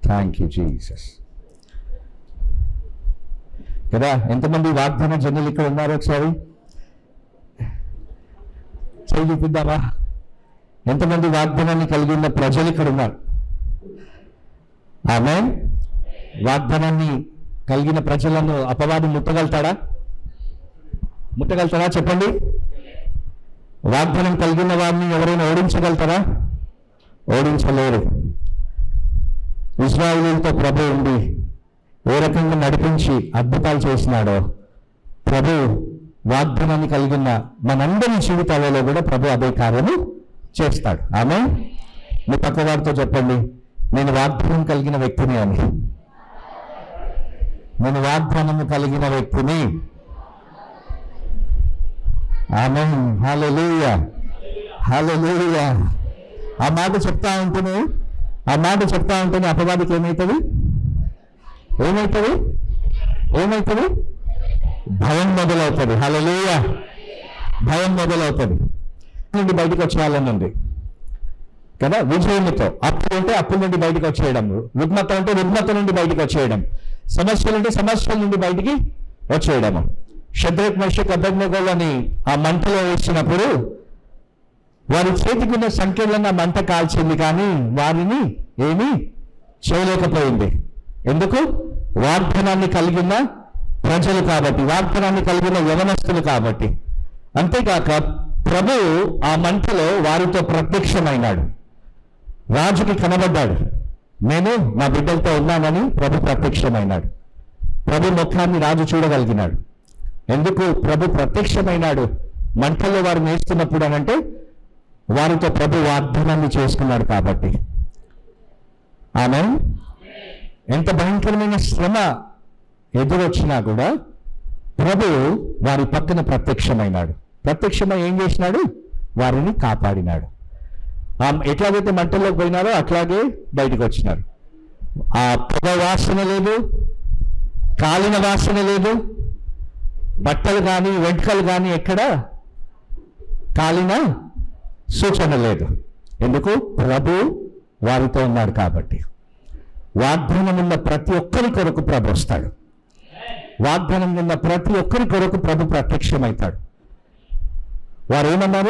Thank you Jesus కదా ఎంతమంది వాగ్దాన జనులు ఇక్కడ ఉన్నారు ఒకసారి చేయి చూపిద్దామా ఎంతమంది వాగ్దానాన్ని కలిగి ఉన్న ప్రజలు ఇక్కడ ఉన్నారు ఆమె వాగ్దానాన్ని కలిగిన ప్రజలను అపవాది ముట్టగలుగుతాడా ముట్టగలుగుతారా చెప్పండి వాగ్దానం కలిగిన వారిని ఎవరైనా ఓడించగలుగుతారా ఓడించలేరు ఇజ్రాయిలీలతో ప్రభు ఉండి ఏ రకంగా నడిపించి అద్భుతాలు చేసినాడో ప్రభు వాగ్దానాన్ని కలిగిన మనందరి జీవితాలలో కూడా ప్రభు అదే కార్యము చేస్తాడు ఆమె మీ పక్క వారితో చెప్పండి నేను వాగ్దానం కలిగిన వ్యక్తిని అని నేను వాగ్దానం కలిగిన వ్యక్తిని ఆమె హల్లెలూయా హల్లెలూయా ఆ మాట చెప్తా ఉంటేనే ఆ మాట చెప్తా ఉంటేనే అపవాదికి ఏమవుతుంది ఏమవుతుంది ఏమవుతుంది భయం మొదలవుతుంది హల్లెలూయా భయం మొదలవుతుంది నుండి బయటకు వచ్చేయాలని ఉంది కదా విజయముతో అప్పు అంటే అప్పుల నుండి బయటకు వచ్చేయడం రుగ్మత అంటే రుగ్మత నుండి బయటకు వచ్చేయడం సమస్యలు అంటే సమస్యల నుండి బయటికి వచ్చేయడము శత్రుక్ మషక్ అభజ్ఞగోళ్ళని ఆ మంటలో వేసినప్పుడు వారి చేతికి ఉన్న సంఖ్యలను ఆ మంట కాల్చింది కానీ వారిని ఏమీ చేయలేకపోయింది ఎందుకు వాగ్దానాన్ని కలిగిన ప్రజలు కాబట్టి వాగ్దానాన్ని కలిగిన యవనస్తులు కాబట్టి అంతేకాక ప్రభు ఆ మంటలో వారితో ప్రత్యక్షమైనాడు రాజుకి కనబడ్డాడు నేను నా బిడ్డలతో ఉన్నానని ప్రభు ప్రత్యక్షమైనాడు ప్రభు ముఖాన్ని రాజు చూడగలిగినాడు ఎందుకు ప్రభు ప్రత్యక్షమైనాడు మంటల్లో వారు నేస్తున్నప్పుడు అనంటే వారితో ప్రభు వాగ్దానాన్ని చేసుకున్నాడు కాబట్టి ఆమె ఎంత భయంకరమైన శ్రమ ఎదురొచ్చినా కూడా ప్రభు వారి పక్కన ప్రత్యక్షమైనాడు ప్రత్యక్షమై ఏం చేసినాడు వారిని కాపాడినాడు ఆ ఎట్లాగైతే మంటల్లోకి పోయినారో అట్లాగే బయటకు వచ్చినారు ఆ పొగ వాసన లేదు కాలిన వాసన లేదు బట్టలు కానీ వెంట్రుకలు కానీ ఎక్కడ కాలిన సూచన లేదు ఎందుకు ప్రభు వారితో ఉన్నాడు కాబట్టి వాగ్దానం ఉన్న ప్రతి ఒక్కరి కొరకు ప్రభు వస్తాడు వాగ్దానం ఉన్న ప్రతి ఒక్కరి కొరకు ప్రభు ప్రత్యక్షమవుతాడు వారు ఏమన్నారు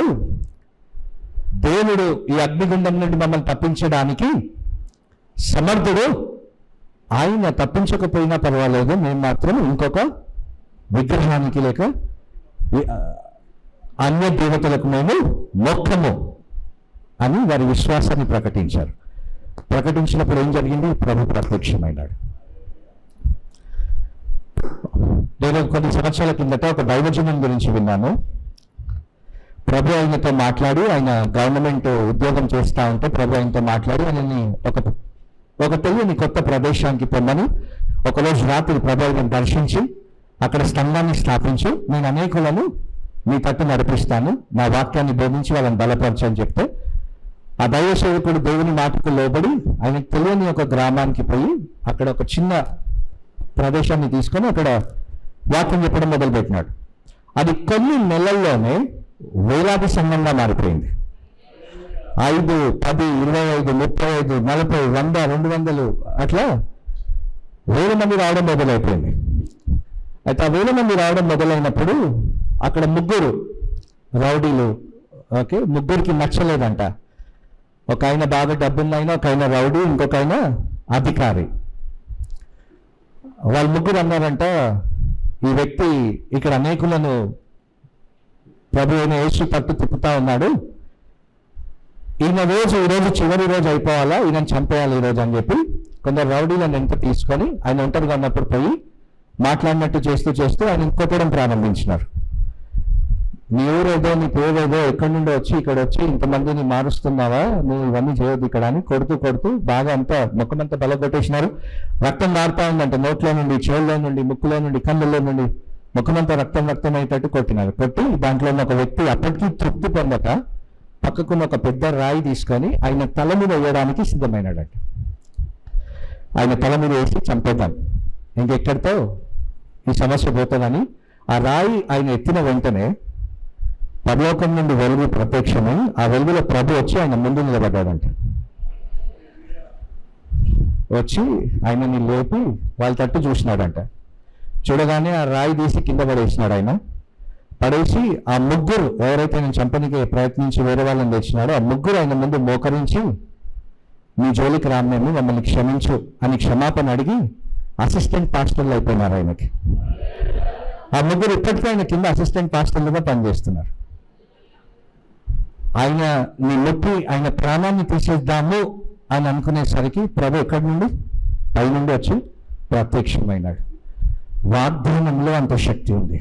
దేవుడు ఈ అగ్నిగుండం నుండి మమ్మల్ని తప్పించడానికి సమర్థుడు ఆయన తప్పించకపోయినా పర్వాలేదు మేము మాత్రం ఇంకొక విగ్రహానికి లేక వి- ఆ, అన్య దేవతలకు మేము మొక్కము అని వారి విశ్వాసాన్ని ప్రకటించారు ప్రకటించినప్పుడు ఏం జరిగింది ప్రభు ప్రత్యక్షమైనాడు నేను కొన్ని సంవత్సరాల కిందట ఒక దైవజనం గురించి విన్నాను ప్రభు ఆయనతో మాట్లాడి ఆయన గవర్నమెంట్ ఉద్యోగం చేస్తా ఉంటే ప్రభు ఆయనతో మాట్లాడి ఆయనని ఒక ఒక తెలియని కొత్త ప్రదేశానికి పొమ్మని ఒకరోజు రాత్రి ప్రభు ఆయనను దర్శించి అక్కడ స్తంభాన్ని స్థాపించి నేను అనేకులను మీ తట్టు నడిపిస్తాను నా వాక్యాన్ని బోధించి వాళ్ళని బలపరచని చెప్తే ఆ దైవ సేవకుడు దేవుని మాటకు లోబడి ఆయనకు తెలియని ఒక గ్రామానికి పోయి అక్కడ ఒక చిన్న ప్రదేశాన్ని తీసుకొని అక్కడ వాక్యం చెప్పడం మొదలుపెట్టినాడు అది కొన్ని నెలల్లోనే వేలాది సంఘంగా మారిపోయింది ఐదు పది ఇరవై ఐదు ముప్పై ఐదు నలభై వంద రెండు వందలు అట్లా వేల మంది రావడం మొదలైపోయింది అయితే ఆ వేల మంది రావడం మొదలైనప్పుడు అక్కడ ముగ్గురు రౌడీలు ఓకే ముగ్గురికి నచ్చలేదంట ఒక ఆయన బాగా డబ్బున్న ఆయన ఒక ఆయన రౌడీ ఇంకొక ఆయన అధికారి వాళ్ళ ముగ్గురు అన్నారంట ఈ వ్యక్తి ఇక్కడ అనేకులను ప్రభు అయిన యేసు పట్టు తిప్పుతా ఉన్నాడు ఈయన రోజు ఈ రోజు చివరి రోజు అయిపోవాలా ఈయన చంపేయాలి ఈ రోజు అని చెప్పి కొందరు రౌడీలను ఎంత తీసుకొని ఆయన ఒంటరిగా ఉన్నప్పుడు పోయి మాట్లాడినట్టు చేస్తూ చేస్తూ ఆయన కొట్టడం ప్రారంభించినారు నీ ఊరేదో నీ పేరేదో ఎక్కడి నుండి వచ్చి ఇక్కడ వచ్చి ఇంతమందిని మారుస్తున్నావా నువ్వు ఇవన్నీ చేయొద్దు ఇక్కడ అని కొడుతూ కొడుతూ బాగా అంతా ముఖమంతా బలగొట్టేసినారు రక్తం మారుతా ఉందంట నోట్లో నుండి చెవుల్లో నుండి ముక్కులో నుండి కన్నుల్లో నుండి ముఖమంతా రక్తం రక్తం అయ్యేటట్టు కొట్టినారు కొట్టి దాంట్లో ఉన్న ఒక వ్యక్తి అప్పటికీ తృప్తి పొందక పక్కకున్న ఒక పెద్ద రాయి తీసుకొని ఆయన తల మీద వేయడానికి సిద్ధమైనాడట ఆయన తల మీద వేసి చంపేద్దాం ఇంకెక్కడితో ఈ సమస్య పోతుందని ఆ రాయి ఆయన ఎత్తిన వెంటనే పరలోకం నుండి వెలుగు ప్రత్యక్షమై ఆ వెలుగులో ప్రభు వచ్చి ఆయన ముందు నిలబడ్డాడంట వచ్చి ఆయనని లేపి వాళ్ళ తట్టు చూసినాడంట చూడగానే ఆ రాయి తీసి కింద పడేసినాడు ఆయన పడేసి ఆ ముగ్గురు ఎవరైతే ఆయన చంపనికి ప్రయత్నించి వేరే వాళ్ళని తెచ్చినాడో ఆ ముగ్గురు ఆయన ముందు మోకరించి మీ జోలికి రామ్ಮೇము మమ్మల్ని క్షమించు అని క్షమాపణ అడిగి అసిస్టెంట్ పాస్టర్లు అయిపోయినారు ఆయనకి ఆ ముగ్గురు ఇప్పటికీ ఆయన కింద అసిస్టెంట్ పాస్టర్లుగా పనిచేస్తున్నారు ఆయన నీ నొప్పి ఆయన ప్రాణాన్ని తీసేద్దాము అని అనుకునేసరికి ప్రభు ఎక్కడి నుండి పైనుండి వచ్చి ప్రత్యక్షమైనాడు వాగ్దానంలో అంత శక్తి ఉంది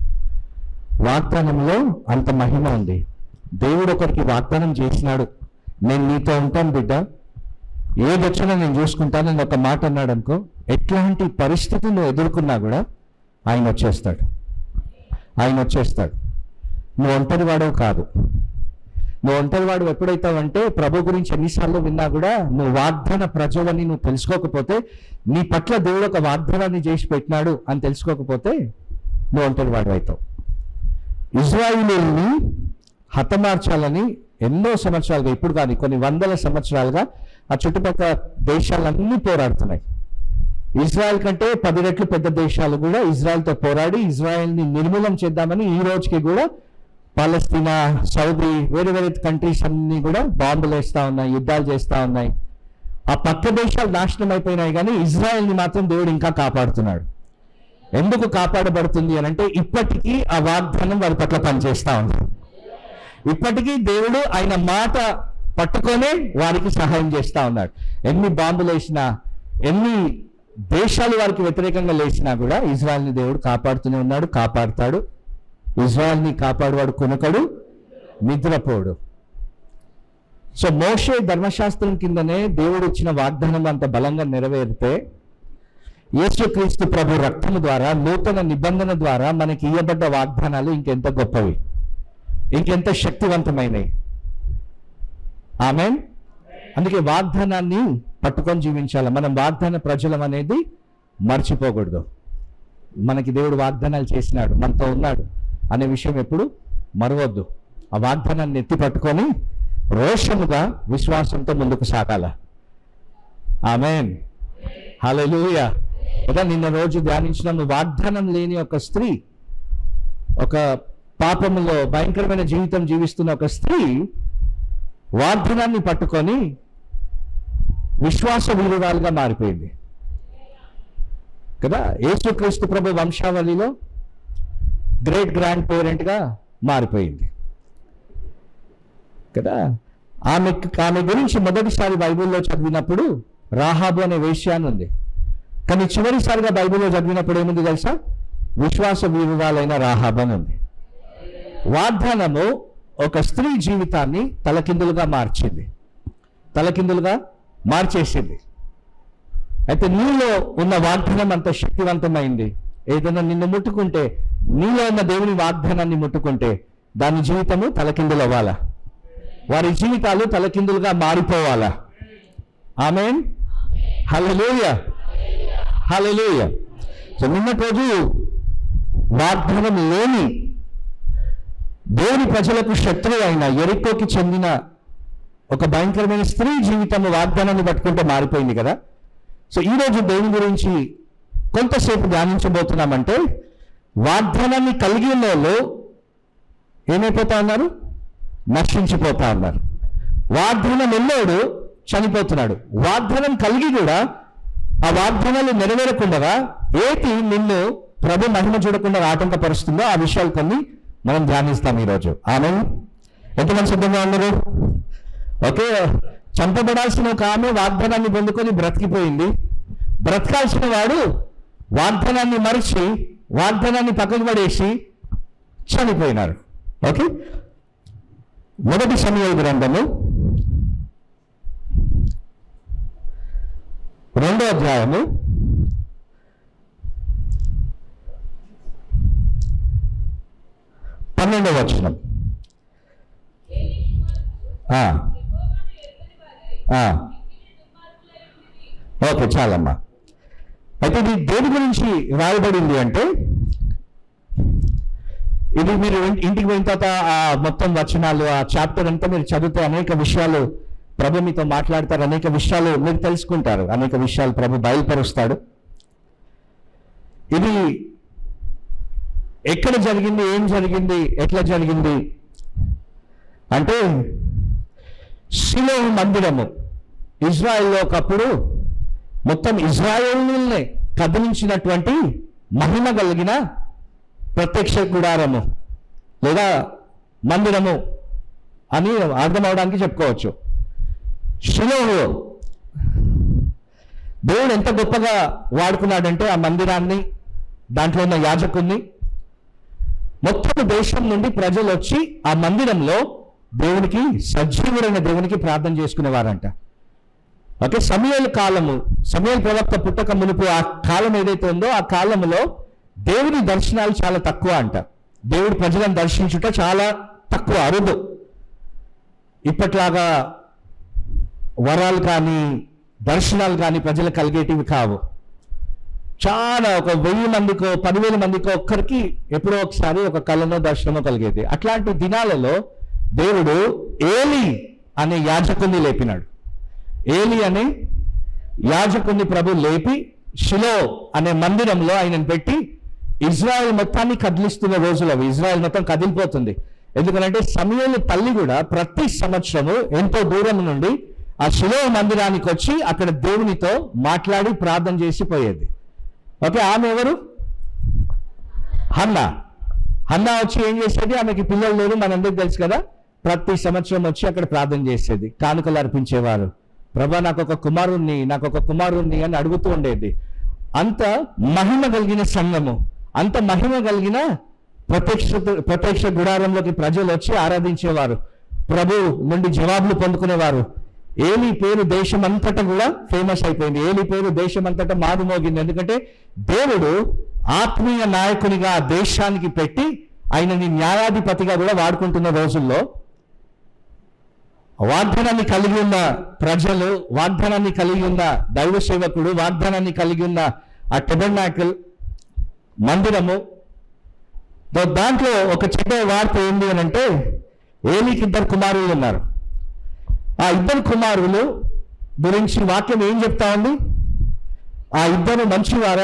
వాగ్దానంలో అంత మహిమ ఉంది దేవుడు ఒకరికి వాగ్దానం చేసినాడు నేను నీతో ఉంటాను బిడ్డ ఏదొచ్చినా నేను చూసుకుంటానని ఒక మాట అన్నాడు అనుకో ఎట్లాంటి పరిస్థితులు ఎదుర్కొన్నా కూడా ఆయన వచ్చేస్తాడు ఆయన వచ్చేస్తాడు నువ్వు ఒంటరి వాడవు కాదు నువ్వు ఒంటరి వాడు ఎప్పుడైతావంటే ప్రభు గురించి ఎన్నిసార్లు విన్నా కూడా నువ్వు వాగ్దాన ప్రజలని నువ్వు తెలుసుకోకపోతే నీ పట్ల దేవుడు ఒక వాగ్దానాన్ని చేసి పెట్టినాడు అని తెలుసుకోకపోతే నువ్వు ఒంటరి వాడు అవుతావు ఇజ్రాయిలీని హతమార్చాలని ఎన్నో సంవత్సరాలుగా ఇప్పుడు కానీ కొన్ని వందల సంవత్సరాలుగా ఆ చుట్టుపక్కల దేశాలన్నీ పోరాడుతున్నాయి ఇజ్రాయెల్ కంటే పది రెట్లు పెద్ద దేశాలు కూడా ఇజ్రాయెల్తో పోరాడి ఇజ్రాయెల్ని నిర్మూలం చేద్దామని ఈ రోజుకి కూడా పాలస్తీనా సౌదీ వేరే వేరే కంట్రీస్ అన్ని కూడా బాంబులు వేస్తా ఉన్నాయి యుద్ధాలు చేస్తా ఉన్నాయి ఆ పక్క దేశాలు నాశనం అయిపోయినాయి కానీ ఇజ్రాయెల్ని మాత్రం దేవుడు ఇంకా కాపాడుతున్నాడు ఎందుకు కాపాడబడుతుంది అని అంటే ఇప్పటికీ ఆ వాగ్దానం వారి పట్ల పనిచేస్తా ఉంది ఇప్పటికీ దేవుడు ఆయన మాట పట్టుకొనే వారికి సహాయం చేస్తా ఉన్నాడు ఎన్ని బాంబులు వేసినా ఎన్ని దేశాలు వారికి వ్యతిరేకంగా లేచినా కూడా ఇజ్రాయెల్ని దేవుడు కాపాడుతూనే ఉన్నాడు కాపాడుతాడు ఇజ్రాయెల్ని కాపాడువాడు కొనకడు నిద్రపోడు సో మోషే ధర్మశాస్త్రం కిందనే దేవుడు ఇచ్చిన వాగ్దానం అంత బలంగా నెరవేరితే యేసుక్రీస్తు ప్రభు రక్తము ద్వారా నూతన నిబంధన ద్వారా మనకి ఇవ్వబడ్డ వాగ్దానాలు ఇంకెంత గొప్పవి ఇంకెంత శక్తివంతమైనవి ఆమె అందుకే వాగ్దానాన్ని పట్టుకొని జీవించాలి మనం వాగ్దాన ప్రజలం అనేది మర్చిపోకూడదు మనకి దేవుడు వాగ్దానాలు చేసినాడు మనతో ఉన్నాడు అనే విషయం ఎప్పుడు మరవద్దు ఆ వాగ్దానాన్ని ఎత్తి పట్టుకొని రోషముగా విశ్వాసంతో ముందుకు సాగాల ఆమెన్ హల్లెలూయా కదా నిన్న రోజు ధ్యానించిన వాగ్దానం లేని ఒక స్త్రీ ఒక పాపములో భయంకరమైన జీవితం జీవిస్తున్న ఒక స్త్రీ వాగ్దానాన్ని పట్టుకొని విశ్వాస వీరురాలుగా మారిపోయింది కదా యేసుక్రీస్తు ప్రభు వంశావళిలో గ్రేట్ గ్రాండ్ పేరెంట్గా మారిపోయింది కదా ఆమె ఆమె గురించి మొదటిసారి బైబిల్లో చదివినప్పుడు రాహాబు అనే వేశ్యాన్ని ఉంది కానీ చివరిసారిగా బైబిల్లో చదివినప్పుడు ఏముంది తెలుసా విశ్వాస వీరురాలైన రాహాబ్ అని ఉంది వాగ్దానము ఒక స్త్రీ జీవితాన్ని తలకిందులుగా మార్చింది తలకిందులుగా మార్చేసింది అయితే నీలో ఉన్న వాగ్దానం అంత శక్తివంతమైంది ఏదైనా నిన్ను ముట్టుకుంటే నీలో ఉన్న దేవుని వాగ్దానాన్ని ముట్టుకుంటే దాని జీవితము తలకిందులు అవ్వాలా వారి జీవితాలు తలకిందులుగా మారిపోవాలా ఆమెన్ హల్లెలూయ హల్లెలూయ సో నిన్నటి రోజు వాగ్దానం లేని దేవుని ప్రజలకు శత్రువు అయిన ఎరికోకి చెందిన ఒక భయంకరమైన స్త్రీ జీవితం వాగ్దానాన్ని పట్టుకుంటే మారిపోయింది కదా సో ఈరోజు దేవుని గురించి కొంతసేపు ధ్యానించబోతున్నామంటే వాగ్దానాన్ని కలిగి ఉన్న వాళ్ళు ఏమైపోతా ఉన్నారు నశించిపోతా ఉన్నారు వాగ్దానం ఎన్నోడు చనిపోతున్నాడు వాగ్దానం కలిగి కూడా ఆ వాగ్దానాలు నెరవేరకుండా ఏటి నిన్ను ప్రభు మహిమ చూడకుండా ఆటంకపరుస్తుందో ఆ విషయాలు కొన్ని మనం ధ్యానిస్తాం ఈరోజు ఆమె ఎంతమంది సిద్ధంగా ఉన్నారు ఓకే చంపబడాల్సిన ఒక ఆమె వాగ్దానాన్ని పొందుకొని బ్రతికిపోయింది బ్రతకాల్సిన వాడు వాగ్దానాన్ని మరిచి వాగ్దానాన్ని పక్కకు పడేసి చనిపోయినారు ఓకే మొదటి సమయ గ్రంథము రెండో అధ్యాయము పన్నెండవ వచనం ఆ, ఆ. ఓకే చాలమ్మా అయితే ఇది దేని గురించి రాయబడింది అంటే ఇది మీరు ఇన్- ఇంటికి పోయిన తర్వాత ఆ మొత్తం వచనాలు ఆ చాప్టర్ అంతా మీరు చదివితే అనేక విషయాలు ప్రభు మీతో మాట్లాడతారు అనేక విషయాలు మీరు తెలుసుకుంటారు అనేక విషయాలు ప్రభు బయలుపరుస్తాడు ఇది ఎక్కడ జరిగింది ఏం జరిగింది ఎట్లా జరిగింది అంటే శిలో మందిరము ఇజ్రాయెల్లో ఒకప్పుడు మొత్తం ఇజ్రాయేల్నే కదిలించినటువంటి మహిమ కలిగిన ప్రత్యక్ష గుడారము లేదా మందిరము అని అర్థం అవడానికి చెప్పుకోవచ్చు శిలోహు దేవుడు ఎంత గొప్పగా వాడుకున్నాడంటే ఆ మందిరాన్ని దాంట్లో ఉన్న యాజకుల్ని మొత్తం దేశం నుండి ప్రజలు వచ్చి ఆ మందిరంలో దేవునికి సజీవుడైన దేవునికి ప్రార్థన చేసుకునేవారంట ఓకే సమయాల కాలము సమయాల ప్రవక్త పుట్టక మునుపు ఆ కాలం ఏదైతే ఉందో ఆ కాలంలో దేవుని దర్శనాలు చాలా తక్కువ అంట దేవుడి ప్రజలను దర్శించుట చాలా తక్కువ అరుదు ఇప్పట్లాగా వరాలు కానీ దర్శనాలు కానీ ప్రజలకు కలిగేటివి కావు చాలా ఒక వెయ్యి మందికో పదివేల మందికో ఒక్కరికి ఎప్పుడో ఒకసారి ఒక కళనో దర్శనమో కలిగేది అట్లాంటి దినాలలో దేవుడు ఏలి అనే యాజకుని లేపినాడు ఏలి అనే యాజకుని ప్రభు లేపి షిలో అనే మందిరంలో ఆయనను పెట్టి ఇజ్రాయెల్ మొత్తాన్ని కదిలిస్తున్న రోజులు అవి ఇజ్రాయెల్ మొత్తం కదిలిపోతుంది ఎందుకంటే సమయంలో తల్లి కూడా ప్రతి సంవత్సరము ఎంతో దూరం నుండి ఆ శిలో మందిరానికి వచ్చి అక్కడ దేవునితో మాట్లాడి ప్రార్థన చేసి పోయేది ఓకే ఆమె ఎవరు హన్నా హన్నా వచ్చి ఏం చేసేది ఆమెకి పిల్లలు లేరు మనందరికి తెలుసు కదా ప్రతి సంవత్సరం వచ్చి అక్కడ ప్రార్థన చేసేది కానుకలు అర్పించేవారు ప్రభా నాకు ఒక కుమారుణ్ణి నాకు ఒక కుమారుణ్ణి అని అడుగుతూ ఉండేది అంత మహిమ కలిగిన సంఘము అంత మహిమ కలిగిన ప్రత్యక్ష ప్రత్యక్ష గుడారంలోకి ప్రజలు వచ్చి ఆరాధించేవారు ప్రభు నుండి జవాబులు పొందుకునేవారు ఏలి పేరు దేశం అంతటా కూడా ఫేమస్ అయిపోయింది ఏలి పేరు దేశం అంతటా మారుమోగింది ఎందుకంటే దేవుడు ఆత్మీయ నాయకునిగా ఆ దేశానికి పెట్టి ఆయనని న్యాయాధిపతిగా కూడా వాడుకుంటున్న రోజుల్లో వాగ్దానాన్ని కలిగి ఉన్న ప్రజలు వాగ్దానాన్ని కలిగి ఉన్న దైవ సేవకుడు వాగ్దానాన్ని కలిగి ఉన్న ఆ టెబర్నాకిల్ మందిరము దా- దాంట్లో ఒక చెడ్డ వార్త ఏంటి అని అంటే ఏలికి ఇద్దరు కుమారులు ఉన్నారు ఆ ఇద్దరు కుమారులు గురించి వాక్యం ఏం చెప్తా ఉంది ఆ ఇద్దరు మంచివారా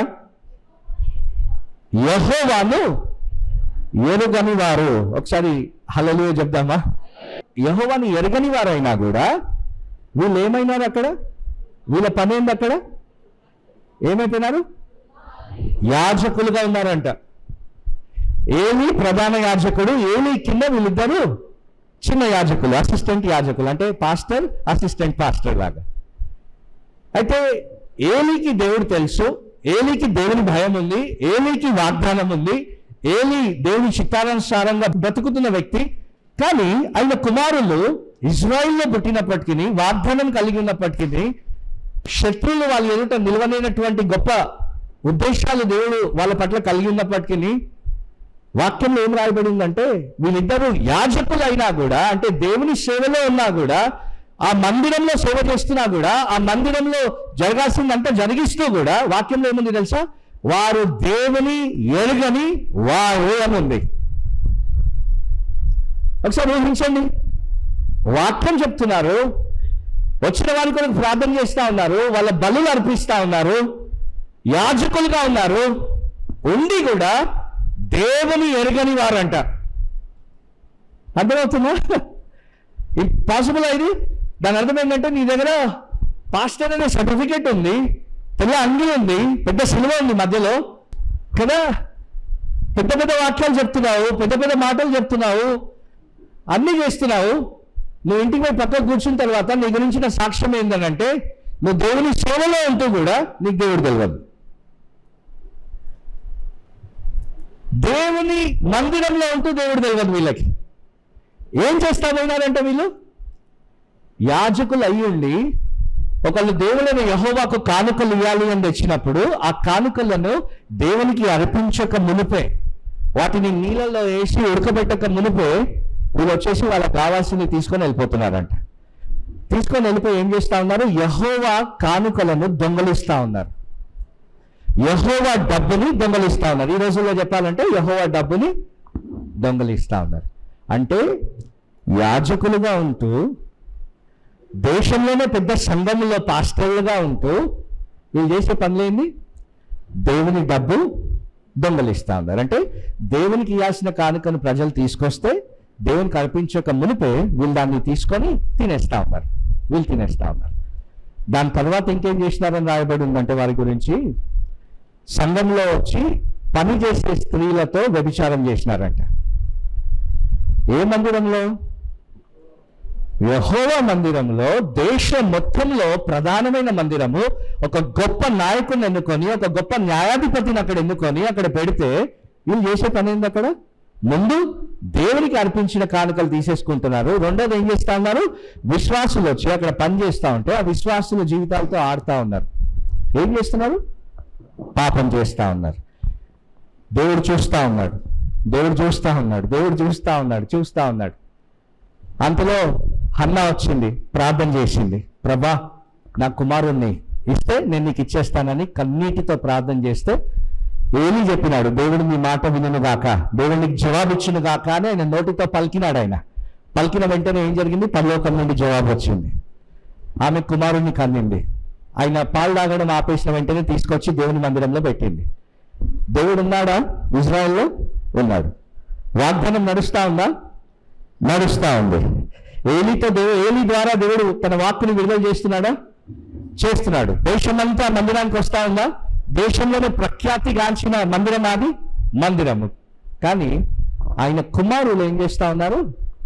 యహోవాను ఎరుగని వారు ఒకసారి హలలు చెప్దామా యహోవాని ఎరగని వారైనా కూడా వీళ్ళు ఏమైనారు అక్కడ వీళ్ళ పని ఏంది అక్కడ ఏమైపోయినారు యాజకులుగా ఉన్నారంట ఏమి ప్రధాన యాజకుడు ఏమి కింద వీళ్ళిద్దరు చిన్న యాజకులు అసిస్టెంట్ యాజకులు అంటే పాస్టర్ అసిస్టెంట్ పాస్టర్ లాగా అయితే ఏలికి దేవుడు తెలుసు ఏలికి దేవుని భయం ఉంది ఏలికి వాగ్దానం ఉంది ఏలి దేవుని చిత్తానుసారంగా బ్రతుకుతున్న వ్యక్తి కానీ ఆయన కుమారులు ఇజ్రాయిల్లో పుట్టినప్పటికీ వాగ్దానం కలిగి ఉన్నప్పటికీ శత్రువులు వాళ్ళు ఎదుట నిలవలేనటువంటి గొప్ప ఉద్దేశాలు దేవుడు వాళ్ళ పట్ల కలిగి ఉన్నప్పటికీ వాక్యంలో ఏం రాయబడి ఉందంటే వీళ్ళిద్దరూ యాజకులు అయినా కూడా అంటే దేవుని సేవలో ఉన్నా కూడా ఆ మందిరంలో సేవ చేస్తున్నా కూడా ఆ మందిరంలో జరగాల్సిందంతా జరిగిస్తూ కూడా వాక్యంలో ఏముంది తెలుసా వారు దేవుని ఎరుగని వారు అని ఉంది ఒకసారి ఊహించండి వాక్యం చెప్తున్నారు వచ్చిన వారి కొరకు ప్రార్థన చేస్తా ఉన్నారు వాళ్ళ బలులు అర్పిస్తా ఉన్నారు యాజకులుగా ఉన్నారు ఉండి కూడా దేవుని ఎరగని వారంట అర్థమవుతుందా పాసిబుల్ ఇది దాని అర్థం ఏంటంటే నీ దగ్గర పాస్టర్ అనే సర్టిఫికేట్ ఉంది తెల్ల అంగి ఉంది పెద్ద సిలువ ఉంది మధ్యలో కదా పెద్ద పెద్ద వాక్యాలు చెప్తున్నావు పెద్ద పెద్ద మాటలు చెప్తున్నావు అన్నీ చేస్తున్నావు నువ్వు ఇంటికి పోయి పక్కకు కూర్చున్న తర్వాత నీ గురించిన సాక్ష్యం ఏంటంటే నువ్వు దేవుని సేవలో ఉంటూ కూడా నీకు దేవుడు తెలియదు దేవుని మందిరంలో ఉంటూ దేవుడు తెలియదు వీళ్ళకి ఏం చేస్తా పోయినారంటే వీళ్ళు యాజకులు అయ్యుండి ఒకళ్ళు దేవులను యహోవాకు కానుకలు ఇవ్వాలి అని తెచ్చినప్పుడు ఆ కానుకలను దేవునికి అర్పించక మునిపే వాటిని నీళ్ళలో వేసి ఉడకబెట్టక మునిపే వీళ్ళు వచ్చేసి వాళ్ళకి కావాల్సింది తీసుకొని వెళ్ళిపోతున్నారంట తీసుకొని వెళ్ళిపోయి ఏం చేస్తా ఉన్నారు యహోవా కానుకలను దొంగలిస్తా ఉన్నారు యహోవా డబ్బుని దొంగలిస్తా ఉన్నారు ఈ రోజుల్లో చెప్పాలంటే యహోవా డబ్బుని దొంగలిస్తా ఉన్నారు అంటే యాజకులుగా ఉంటూ దేశంలోనే పెద్ద సంఘంలో పాస్టర్లుగా ఉంటూ వీళ్ళు చేసే పనులేంది దేవుని డబ్బు దొంగలిస్తా ఉన్నారు అంటే దేవునికి ఇవ్వాల్సిన కానుకను ప్రజలు తీసుకొస్తే దేవునికి అర్పించక మునిపే వీళ్ళు దాన్ని తీసుకొని తినేస్తా ఉన్నారు వీళ్ళు తినేస్తా ఉన్నారు దాని తర్వాత ఇంకేం చేసినారని రాయబడి ఉందంటే వారి గురించి సంఘంలో వచ్చి పని చేసే స్త్రీలతో వ్యభిచారం చేసినారంట ఏ మందిరంలో యహోవా మందిరంలో దేశం మొత్తంలో ప్రధానమైన మందిరము ఒక గొప్ప నాయకుని ఎన్నుకొని ఒక గొప్ప న్యాయాధిపతిని అక్కడ ఎన్నుకొని అక్కడ పెడితే వీళ్ళు చేసే పని ఏంది అక్కడ ముందు దేవునికి అర్పించిన కానుకలు తీసేసుకుంటున్నారు రెండోది ఏం చేస్తా ఉన్నారు విశ్వాసులు వచ్చి అక్కడ పని చేస్తా ఉంటే ఆ విశ్వాసుల జీవితాలతో ఆడుతా ఉన్నారు ఏం చేస్తున్నారు పాపం చేస్తా ఉన్నారు దేవుడు చూస్తా ఉన్నాడు దేవుడు చూస్తా ఉన్నాడు దేవుడు చూస్తా ఉన్నాడు చూస్తా ఉన్నాడు అంతలో హన్న వచ్చింది ప్రార్థన చేసింది ప్రభా నా కుమారుణ్ణి ఇస్తే నేను నీకు ఇచ్చేస్తానని కన్నీటితో ప్రార్థన చేస్తే ఏమీ చెప్పినాడు దేవుడు నీ మాట వినును గాక దేవుడు నీకు జవాబు ఇచ్చును గాక అని ఆయన నోటితో పలికినాడు ఆయన పలికిన వెంటనే ఏం జరిగింది పరలోకం నుండి జవాబు వచ్చింది ఆమె కుమారుణ్ణి కన్నింది ఆయన పాలు తాగడం ఆపేసిన వెంటనే తీసుకొచ్చి దేవుని మందిరంలో పెట్టింది దేవుడు ఉన్నాడా ఇజ్రాయెల్లో ఉన్నాడు వాగ్దానం నడుస్తా ఉందా నడుస్తా ఉంది ఏలితో దేవు ఏలి ద్వారా దేవుడు తన వాక్కుని విడుదల చేస్తున్నాడా చేస్తున్నాడు దేశమంతా మందిరానికి వస్తా ఉందా దేశంలోనే ప్రఖ్యాతిగాంచిన మందిరం అది మందిరము కానీ ఆయన కుమారులు ఏం చేస్తా ఉన్నారు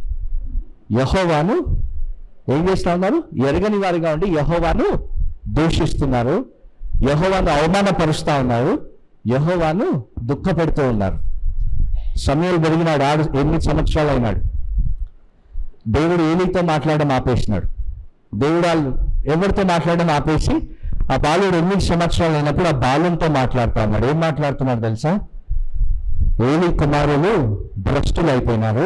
యహోవాను ఏం చేస్తా ఉన్నారు ఎరగని వారిగా ఉండి యహోవాను దూషిస్తున్నారు యహోవాను అవమానపరుస్తా ఉన్నారు యహోవాను దుఃఖపెడుతూ ఉన్నారు సమయాలు పెరిగినాడు ఆరు ఎనిమిది సంవత్సరాలు అయినాడు దేవుడు ఏలితో మాట్లాడడం ఆపేసినాడు దేవుడు వాళ్ళు ఎవరితో మాట్లాడడం ఆపేసి ఆ బాలుడు ఎనిమిది సంవత్సరాలు అయినప్పుడు ఆ బాలునితో మాట్లాడుతా ఉన్నాడు ఏం మాట్లాడుతున్నాడు తెలుసా ఏలి కుమారులు భ్రష్టులు అయిపోయినారు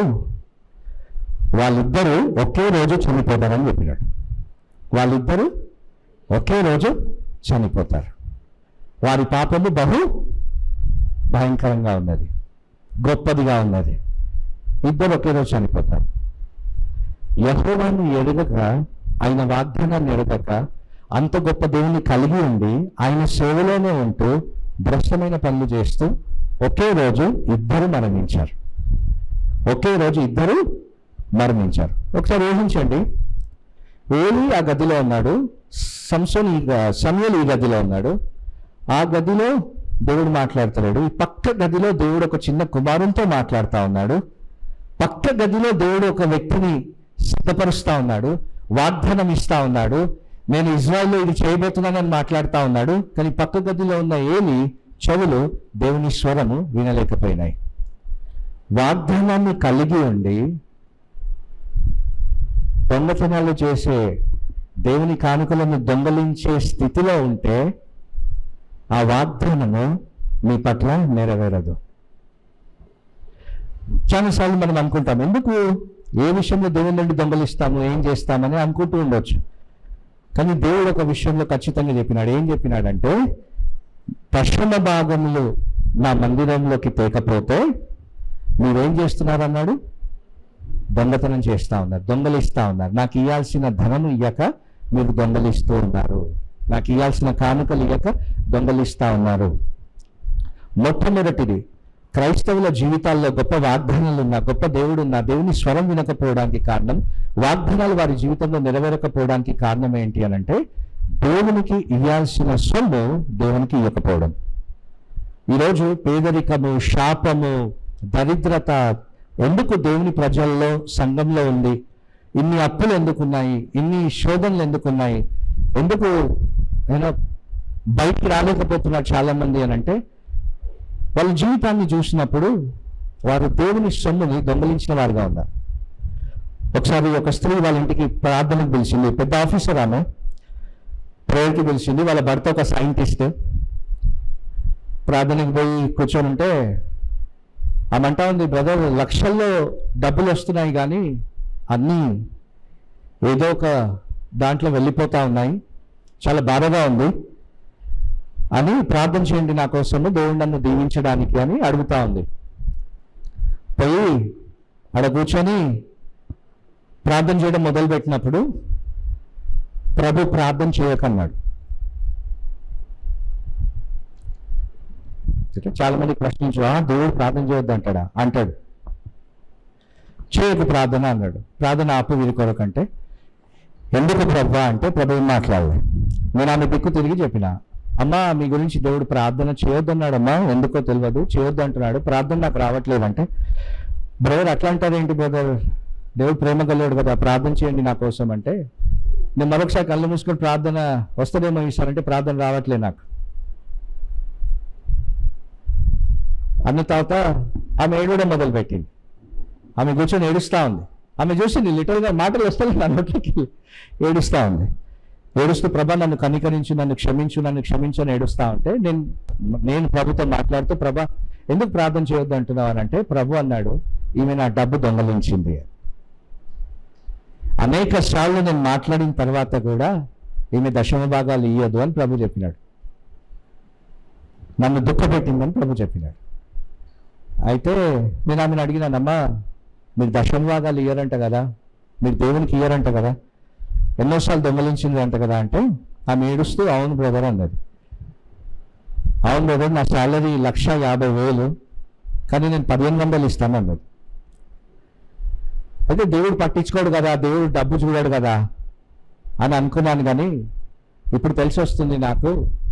వాళ్ళిద్దరూ ఒకే రోజు చనిపోతారని చెప్పినాడు వాళ్ళిద్దరూ ఒకే రోజు చనిపోతారు వారి పాపము బహు భయంకరంగా ఉన్నది గొప్పదిగా ఉన్నది ఇద్దరు ఒకే రోజు చనిపోతారు యహోవాను ఎరగక ఆయన వాగ్దానాన్ని ఎరగక అంత గొప్ప దేవుని కలిగి ఉండి ఆయన సేవలోనే ఉంటూ భ్రష్టమైన పనులు చేస్తూ ఒకే రోజు ఇద్దరు మరణించారు ఒకే రోజు ఇద్దరు మరణించారు ఒకసారి ఊహించండి ఏలి ఆ గదిలో ఉన్నాడు సంసోన్ ఈ గ- సమయలు ఈ గదిలో ఉన్నాడు ఆ గదిలో దేవుడు మాట్లాడుతున్నాడు ఈ పక్క గదిలో దేవుడు ఒక చిన్న కుమారునితో మాట్లాడుతా ఉన్నాడు పక్క గదిలో దేవుడు ఒక వ్యక్తిని సిద్ధపరుస్తా ఉన్నాడు వాగ్దానం ఇస్తా ఉన్నాడు నేను ఇజ్రాయెల్లో ఇది చేయబోతున్నానని మాట్లాడుతా ఉన్నాడు కానీ పక్క గదిలో ఉన్న ఏలి చెవులు దేవుని స్వరము వినలేకపోయినాయి వాగ్దానాన్ని కలిగి ఉండి దొంగతనాలు చేసే దేవుని కానుకలను దొంగలించే స్థితిలో ఉంటే ఆ వాగ్దానము మీ పట్ల నెరవేరదు చాలాసార్లు మనం అనుకుంటాం ఎందుకు ఏ విషయంలో దేవుని నుండి దొంగలిస్తాము ఏం చేస్తామని అనుకుంటూ ఉండొచ్చు కానీ దేవుడు ఒక విషయంలో ఖచ్చితంగా చెప్పినాడు ఏం చెప్పినాడంటే దశమ భాగములు నా మందిరంలోకి తేకపోతే మీరేం చేస్తున్నారన్నాడు దొంగతనం చేస్తా ఉన్నారు దొంగలిస్తా ఉన్నారు నాకు ఇవ్వాల్సిన ధనము ఇయ్యక మీరు దొంగలిస్తూ ఉన్నారు నాకు ఇవ్వాల్సిన కానుకలు ఇయ్యక దొంగలిస్తా ఉన్నారు మొట్టమొదటిది క్రైస్తవుల జీవితాల్లో గొప్ప వాగ్దానాలు ఉన్న గొప్ప దేవుడు ఉన్న దేవుని స్వరం వినకపోవడానికి కారణం వాగ్దానాలు వారి జీవితంలో నెరవేరకపోవడానికి కారణం ఏంటి అని అంటే దేవునికి ఇవ్వాల్సిన సొమ్ము దేవునికి ఇవ్వకపోవడం ఈరోజు పేదరికము శాపము దరిద్రత ఎందుకు దేవుని ప్రజల్లో సంఘంలో ఉంది ఇన్ని అప్పులు ఎందుకున్నాయి ఇన్ని శోధనలు ఎందుకున్నాయి ఎందుకు నేను బయటికి రాలేకపోతున్నారు చాలా మంది అని అంటే వాళ్ళ జీవితాన్ని చూసినప్పుడు వారు దేవుని సొమ్ముని దొంగలించిన వారుగా ఉన్నారు ఒకసారి ఒక స్త్రీ వాళ్ళ ఇంటికి ప్రార్థనకు పిలిచింది పెద్ద ఆఫీసర్ ఆమె ప్రేయర్కి పిలిచింది వాళ్ళ భర్త ఒక సైంటిస్ట్ ప్రార్థనకి పోయి కూర్చొని ఉంటే ఆమె అంటా ఉంది బ్రదర్ లక్షల్లో డబ్బులు వస్తున్నాయి కానీ అన్నీ ఏదో ఒక దాంట్లో వెళ్ళిపోతా ఉన్నాయి చాలా బాధగా ఉంది అని ప్రార్థన చేయండి నా కోసము దేవుడు నన్ను దీవించడానికి అని అడుగుతా ఉంది పోయి ఆడ కూర్చొని ప్రార్థన చేయడం మొదలుపెట్టినప్పుడు ప్రభు ప్రార్థన చేయకన్నాడు అంటే చాలా మంది ప్రశ్నించు "ఆ, దేవుడు ప్రార్థన చేయొద్దు అంటాడా అంటాడు చేయకు ప్రార్థన అన్నాడు ప్రార్థన ఆపు వీరి కొరకంటే ఎందుకు ప్రభా అంటే ప్రభు ఏం మాట్లాడలే నేను ఆమె దిక్కు తిరిగి చెప్పిన అమ్మా మీ గురించి దేవుడు ప్రార్థన చేయొద్దన్నాడమ్మా ఎందుకో తెలియదు చేయొద్దు అంటున్నాడు ప్రార్థన నాకు రావట్లేదంటే బ్రదర్ అట్లా అంటారేంటి బ్రదర్ దేవుడు ప్రేమ కలిగాడు కదా ప్రార్థన చేయండి నా కోసం అంటే నేను మరొకసారి కళ్ళు మూసుకొని ప్రార్థన వస్తుందేమో ఇస్తారంటే ప్రార్థన రావట్లే నాకు అన్న తర్వాత ఆమె ఏడవడం మొదలుపెట్టింది ఆమె కూర్చొని ఏడుస్తా ఉంది ఆమె చూసింది లిటరల్గా మాటలు వస్తలేదు నా నోట్లోకి ఏడుస్తా ఉంది ఏడుస్తూ ప్రభా నన్ను కనికరించు నన్ను క్షమించు నన్ను క్షమించు అని ఏడుస్తా ఉంటే నేను నేను ప్రభుతో మాట్లాడుతూ ప్రభా ఎందుకు ప్రార్థన చేయొద్దు అంటున్నావు అని అంటే ప్రభు అన్నాడు ఈమె నా డబ్బు దొంగలించింది అనేక సార్లు నేను మాట్లాడిన తర్వాత కూడా ఈమె దశమ భాగాలు ఇయ్యదు అని ప్రభు చెప్పినాడు నన్ను దుఃఖపెట్టిందని ప్రభు చెప్పినాడు అయితే నేను ఆమెను అడిగినానమ్మా మీరు దశమ భాగాలు ఇయ్యరంట కదా మీరు దేవునికి ఇయ్యరంట కదా ఎన్నోసార్లు దొంగలించింది అంట కదా అంటే ఆమె ఏడుస్తూ అవును బ్రదర్ అన్నది అవును బ్రదర్ నా శాలరీ లక్ష యాభై వేలు కానీ నేను పదిహేను వందలు ఇస్తాను అన్నది అయితే దేవుడు పట్టించుకోడు కదా దేవుడు డబ్బు చూడాడు కదా అని అనుకున్నాను కానీ ఇప్పుడు తెలిసి వస్తుంది నాకు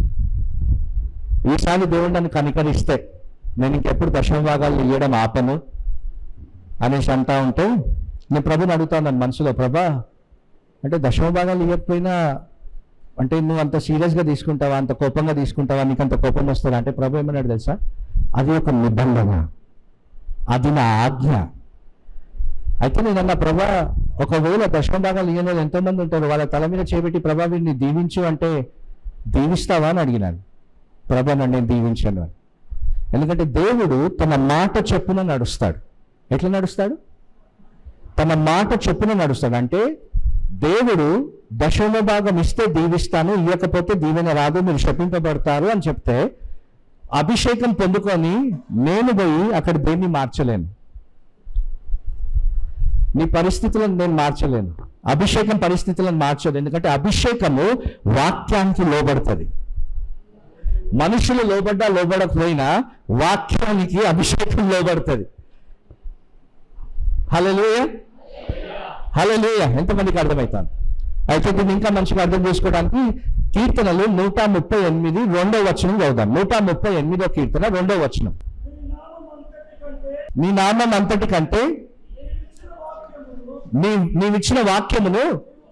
ఈసారి దేవుడు నన్ను కనికరిస్తే నేను ఇంకెప్పుడు దశమ భాగాలు ఇవ్వడం ఆపను అనేసి అంటా ఉంటే నేను ప్రభుని అడుగుతాను నన్ను మనసులో ప్రభా అంటే దశమ భాగాలు ఇవ్వకపోయినా అంటే నువ్వు అంత సీరియస్గా తీసుకుంటావా అంత కోపంగా తీసుకుంటావా నీకు అంత కోపం వస్తుందా అంటే ప్రభు ఏమన్నాడు తెలుసా అది ఒక నిబంధన అది నా ఆజ్ఞ అయితే నేను అన్న ప్రభా ఒకవేళ దశమ భాగాలు ఇయ్యలేదు ఎంతో మంది ఉంటారు వాళ్ళ తల మీద చేపెట్టి ప్రభా వీడిని దీవించు అంటే దీవిస్తావా అని అడిగినాను ప్రభా నన్ను నేను దీవించాను అని ఎందుకంటే దేవుడు తన మాట చెప్పున నడుస్తాడు ఎట్లా నడుస్తాడు తన మాట చెప్పున నడుస్తాడు అంటే దేవుడు దశమ భాగం ఇస్తే దీవిస్తాను ఇవ్వకపోతే దీవెన రాదు మీరు శపింపబడతారు అని చెప్తే అభిషేకం పొందుకొని నేను పోయి అక్కడ దేన్ని మార్చలేను నీ పరిస్థితులను నేను మార్చలేను అభిషేకం పరిస్థితులను మార్చలేదు ఎందుకంటే అభిషేకము వాక్యానికి లోబడుతుంది మనుషులు లోబడ్డా లోబడకపోయినా వాక్యానికి అభిషేకం లోబడుతుంది హలోయ హలోయ ఎంతమందికి అర్థమవుతాను అయితే దీన్ని ఇంకా మంచిగా అర్థం చేసుకోవడానికి కీర్తనలు నూట ముప్పై ఎనిమిది రెండో వచనం చదువుదాం నూట ముప్పై ఎనిమిదో కీర్తన రెండో వచనం నీ నామం అంతటి కంటే నీ నామం అంతటి కంటే నీవిచ్చిన వాక్యమును నీ నీవిచ్చిన వాక్యమును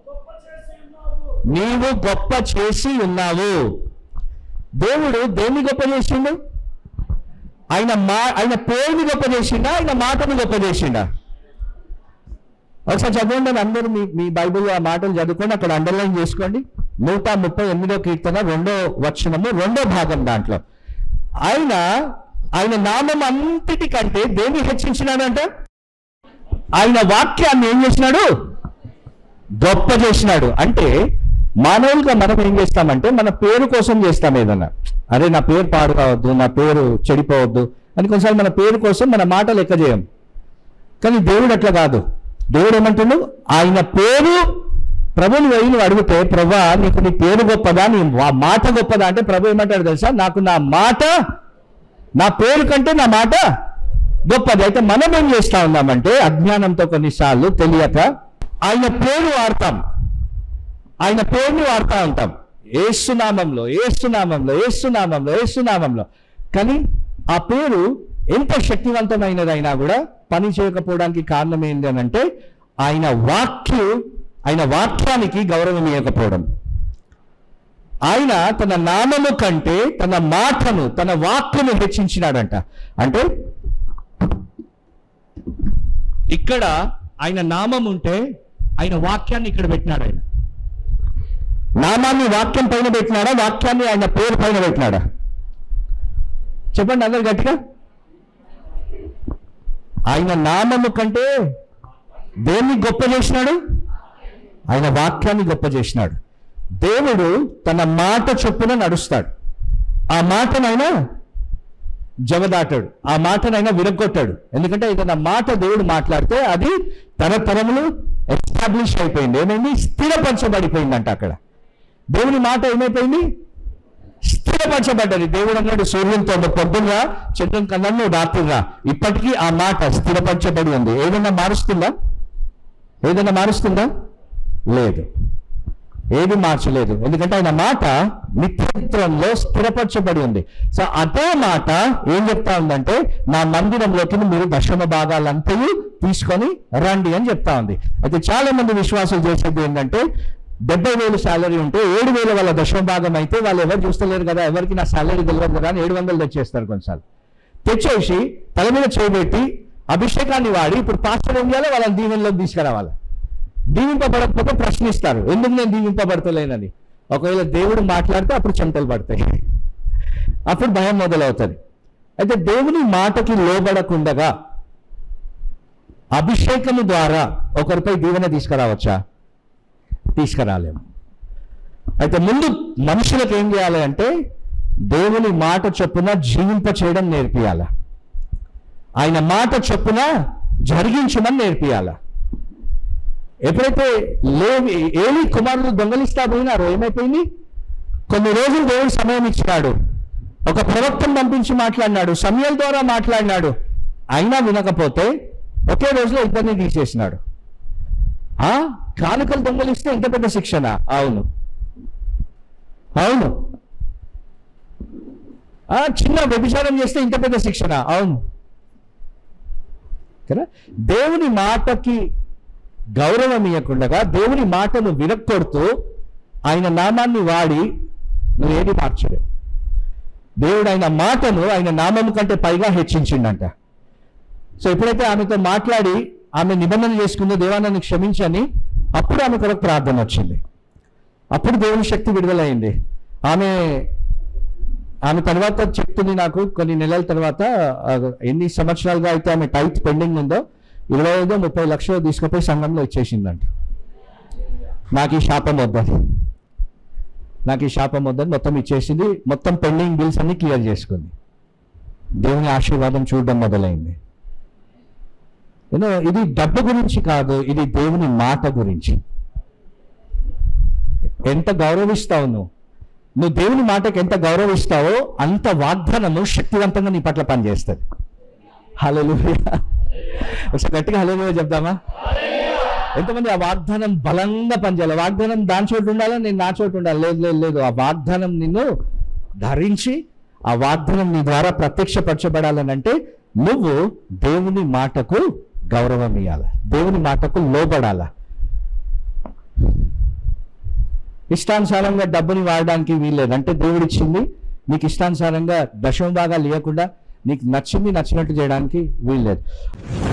నీవు గొప్ప చేసి నీవు గొప్ప చేసి ఉన్నావు ఉన్నావు దేవుడు దేన్ని గొప్ప చేసిండు ఆయన మా ఆయన పేరుని గొప్ప చేసిండా ఆయన మాటను గొప్ప చేసిండా ఒకసారి చదవండి అందరూ మీ మీ బైబిల్ ఆ మాటలు చదువుకొని అక్కడ అండర్లైన్ చేసుకోండి నూట ముప్పై ఎనిమిదో కీర్తన రెండో వచనము రెండో భాగం దాంట్లో ఆయన ఆయన నామం అంతటి కంటే దేన్ని హెచ్చించినాడంట ఆయన వాక్యాన్ని ఏం చేసినాడు గొప్ప చేసినాడు అంటే మానవులుగా మనం ఏం చేస్తామంటే మన పేరు కోసం చేస్తాం ఏదన్నా అరే నా పేరు పాడు కావద్దు నా పేరు చెడిపోవద్దు అని కొన్నిసార్లు మన పేరు కోసం మన మాట లెక్క చేయం కానీ దేవుడు అట్లా కాదు దేవుడు ఏమంటుండు ఆయన పేరు ప్రభుని పోయి నువ్వు అడిగితే ప్రభా నీకు నీ పేరు గొప్పదా నీ వా- మాట గొప్పదా అంటే ప్రభు ఏమంటాడు తెలుసా నాకు నా మాట నా పేరు కంటే నా మాట గొప్పది అయితే మనం ఏం చేస్తా ఉన్నామంటే అజ్ఞానంతో కొన్నిసార్లు తెలియక ఆయన పేరు వాడతాం ఆయన పేరుని వాడుతూ ఉంటాం ఏసునామంలో ఏసునామంలో ఏసునామంలో ఏసునామంలో కానీ ఆ పేరు ఎంత శక్తివంతమైనదైనా కూడా పని చేయకపోవడానికి కారణం ఏంటి అని అంటే ఆయన వాక్యు ఆయన వాక్యానికి గౌరవం ఇవ్వకపోవడం ఆయన తన నామము కంటే తన మాటను తన వాక్యను హెచ్చించినాడంట అంటే ఇక్కడ ఆయన నామం ఉంటే ఆయన వాక్యాన్ని ఇక్కడ పెట్టినాడు ఆయన నామాన్ని వాక్యం పైన పెట్టినాడా వాక్యాన్ని ఆయన పేరు పైన పెట్టినాడా చెప్పండి అందరు గట్టిగా ఆయన నామము కంటే దేన్ని గొప్ప చేసినాడు ఆయన వాక్యాన్ని గొప్ప చేసినాడు దేవుడు తన మాట చొప్పున నడుస్తాడు ఆ మాటనైనా జవదాటాడు ఆ మాటనైనా విరగొట్టాడు ఎందుకంటే ఏదైనా మాట దేవుడు మాట్లాడితే అది తరతరములు ఎస్టాబ్లిష్ అయిపోయింది ఏమైంది స్థిరపరచబడిపోయిందంట అక్కడ దేవుని మాట ఏమైపోయింది స్థిరపరచబడ్డది దేవుడు అన్నాడు సూర్యునితో పొద్దునరా చంద్రుని కన్నా నువ్వు రాత్రిరా ఇప్పటికీ ఆ మాట స్థిరపరచబడి ఉంది ఏదైనా మారుస్తుందా ఏదైనా మారుస్తుందా లేదు ఏది మార్చలేదు ఎందుకంటే ఆయన మాట నిత్యత్వంలో స్థిరపరచబడి ఉంది సో అదే మాట ఏం చెప్తా ఉందంటే నా మందిరంలోకి మీరు దశమ భాగాలంతయు తీసుకొని రండి అని చెప్తా ఉంది అయితే చాలా మంది విశ్వాసాలు చేసేది ఏంటంటే డెబ్బై వేలు శాలరీ ఉంటే ఏడు వేల వాళ్ళ దశమ భాగం అయితే వాళ్ళు ఎవరు చూస్తలేరు కదా ఎవరికి నా శాలరీ తెలియదు కదా అని ఏడు వందలు తెచ్చేస్తారు కొన్నిసార్లు తెచ్చేసి తల మీద చేయబెట్టి అభిషేకాన్ని వాడి ఇప్పుడు పాస్టర్ ఏం చేయాలి వాళ్ళని దీవెనలోకి తీసుకురావాలి దీవింపబడకపోతే ప్రశ్నిస్తారు ఎందుకు నేను దీవింపబడతలేనని ఒకవేళ దేవుడు మాట్లాడితే అప్పుడు చెమటలు పడతాయి అప్పుడు భయం మొదలవుతుంది అయితే దేవుని మాటకి లోబడకుండగా అభిషేకము ద్వారా ఒకరిపై దీవెన తీసుకురావచ్చా తీసుకురాలేము అయితే ముందు మనుషులకు ఏం చేయాలి అంటే దేవుని మాట చొప్పున జీవింప చేయడం నేర్పియాల ఆయన మాట చొప్పున జరిగించమని నేర్పియాల ఎప్పుడైతే లేవి ఏలి కుమారులు దొంగలిస్తా పోయినారో ఏమైపోయింది కొన్ని రోజులు దేవుడు సమయం ఇచ్చినాడు ఒక ప్రవక్తను పంపించి మాట్లాడినాడు సమయాల ద్వారా మాట్లాడినాడు అయినా వినకపోతే ఒకే రోజులో ఇద్దరిని తీసేసినాడు ఆ కానుకలు దొంగలిస్తే ఇంత పెద్ద శిక్షణ అవును అవును ఆ చిన్న వ్యభిచారం చేస్తే ఇంత పెద్ద శిక్షణ అవును కదా దేవుని మాటకి గౌరవం ఇవ్వకుండా దేవుని మాటను విరక్కొడుతూ ఆయన నామాన్ని వాడి నువ్వు ఏది మార్చలేవు దేవుడు ఆయన మాటను ఆయన నామము కంటే పైగా హెచ్చించిండంట సో ఎప్పుడైతే ఆమెతో మాట్లాడి ఆమె నిబంధన చేసుకుందో దేవా నన్ను క్షమించని అప్పుడు ఆమె కొరకు ప్రార్థన వచ్చింది అప్పుడు దేవుని శక్తి విడుదలైంది ఆమె ఆమె తర్వాత చెప్తుంది నాకు కొన్ని నెలల తర్వాత ఆ, ఎన్ని సంవత్సరాలుగా అయితే ఆమె టైట్ పెండింగ్ ఉందో ఇరవై ఐదో ముప్పై లక్షలు తీసుకుపోయి సంఘంలో ఇచ్చేసిందంట నాకు ఈ శాపం వద్దని నాకు ఈ శాపం వద్దని మొత్తం ఇచ్చేసింది మొత్తం పెండింగ్ బిల్స్ అన్ని క్లియర్ చేసుకుంది దేవుని ఆశీర్వాదం చూడడం మొదలైంది యూనో ఇది డబ్బు గురించి కాదు ఇది దేవుని మాట గురించి ఎంత గౌరవిస్తావు నువ్వు నువ్వు దేవుని మాటకి ఎంత గౌరవిస్తావో అంత వాగ్దానము శక్తివంతంగా నీ పట్ల పనిచేస్తుంది హలో ఒకసారి గట్టిగా హలో చెప్దామా ఎంతమంది ఆ వాగ్దానం బలంగా పనిచేయాలి వాగ్దానం దాని చోటు ఉండాలా నేను నా చోటు ఉండాలి లేదు లేదు లేదు ఆ వాగ్దానం నిన్ను ధరించి ఆ వాగ్దానం నీ ద్వారా ప్రత్యక్షపరచబడాలని అంటే నువ్వు దేవుని మాటకు గౌరవం ఇవ్వాలి దేవుని మాటకు లోబడాలా ఇష్టానుసారంగా డబ్బుని వాడడానికి వీల్లేదు అంటే దేవుడు ఇచ్చింది నీకు ఇష్టానుసారంగా దశమ భాగాలు ఇవ్వకుండా నీకు నచ్చింది నచ్చినట్టు చేయడానికి వీల్లేదు